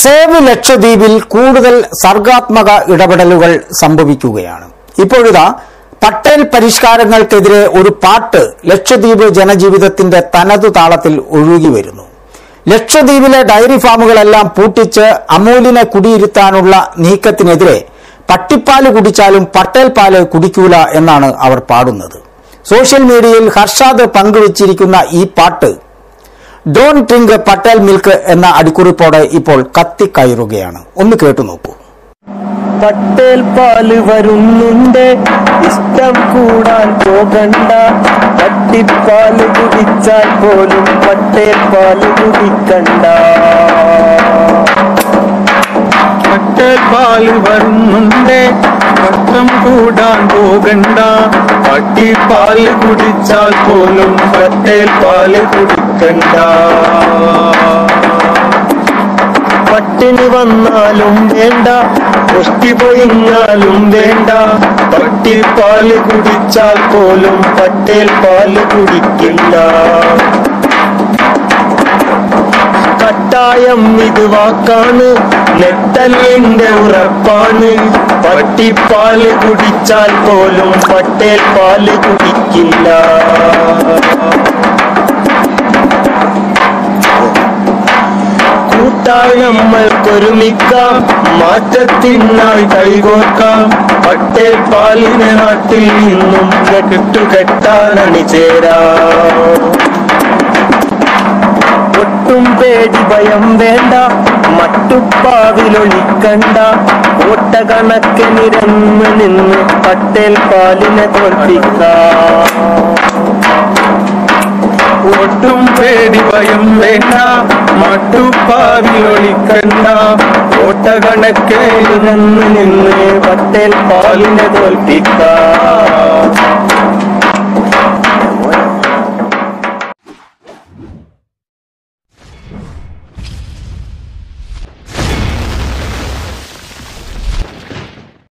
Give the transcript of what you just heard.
save ലക്ഷദ്വീപിൽ കൂടുതൽ സർഗാത്മക ഇടപെടലുകൾ സംഭവിക്കുകയാണ് ഇപ്പോഴിതാ പട്ടേൽ പരിഷ്കാരങ്ങൾക്കെതിരെ ഒരു പാട്ട് ലക്ഷദ്വീപ് ജനജീവിതത്തിന്റെ തനതു താളത്തിൽ ഒഴുകി വരുന്നു ലക്ഷദ്വീപിലെ ഡയറി ഫാമുകളെല്ലാം പൂട്ടിച്ച് അമൂലിനെ കുടിയിരുത്താനുള്ള നീക്കത്തിനെതിരെ പട്ടിപ്പാല് കുടിച്ചാലും പട്ടേൽ പാല് കുടിക്കൂല എന്നാണ് അവർ പാടുന്നത് സോഷ്യൽ മീഡിയയിൽ ഹർഷാദ് പങ്കുവച്ചിരിക്കുന്ന ഈ പാട്ട് ഡോൺ ഡ്രിങ്ക് പട്ടേൽ മിൽക്ക് എന്ന അടിക്കുറിപ്പോടെ ഇപ്പോൾ കത്തിക്കയറുകയാണ് ഒന്ന് കേട്ടു നോക്കൂ പട്ടേൽ പാല് വരുന്നുണ്ട് ഇഷ്ടം കൂടാൻ പോകണ്ട പട്ടിപ്പാല് കുടിച്ചാൽ പോലും പട്ടേൽ പാല് കുടിക്കണ്ട പട്ടേൽ പാല് വരുന്നുണ്ട് പട്ടം കൂടാൻ പോകണ്ട പട്ടിപ്പാല് കുടിച്ചാൽ പോലും പട്ടേൽ പാല് കുടിക്കണ്ട പട്ടിണി വന്നാലും വേണ്ട പുഷ്ടി പൊയിഞ്ഞാലും വേണ്ട പട്ടിപ്പാല് കുടിച്ചാൽ പോലും പട്ടേൽ പാല് കുടിക്കില്ല കട്ടായം ഇത് വാക്കാണ് നെട്ടലിന്റെ ഉറപ്പാണ് പട്ടിപ്പാല് കുടിച്ചാൽ പോലും പട്ടേൽ പാല് കുടിക്കില്ല കൂട്ടായി നമ്മൾക്കൊരുമിക്കാം മാറ്റത്തിനായി കൈകോർക്കാം പട്ടേൽ പാലിനെ നാട്ടിൽ നിന്നും കെട്ടുകെട്ടാനണി ചേരാം ഒട്ടും പേടി ഭയം വേണ്ട മട്ടുപ്പാവിലൊളിക്കണ്ട ഓട്ട കണക്കിനിരന്ന് നിന്ന് പട്ടേൽ പാലിനെ തോൽപ്പിക്കാം ഒട്ടും പേടി ഭയം വേണ്ട മട്ടുപ്പാവിലൊളിക്കണ്ട ഓട്ടകണക്കേ ഇരന്ന് നിന്ന് പട്ടേൽ പാലിനെ തോൽപ്പിക്കാം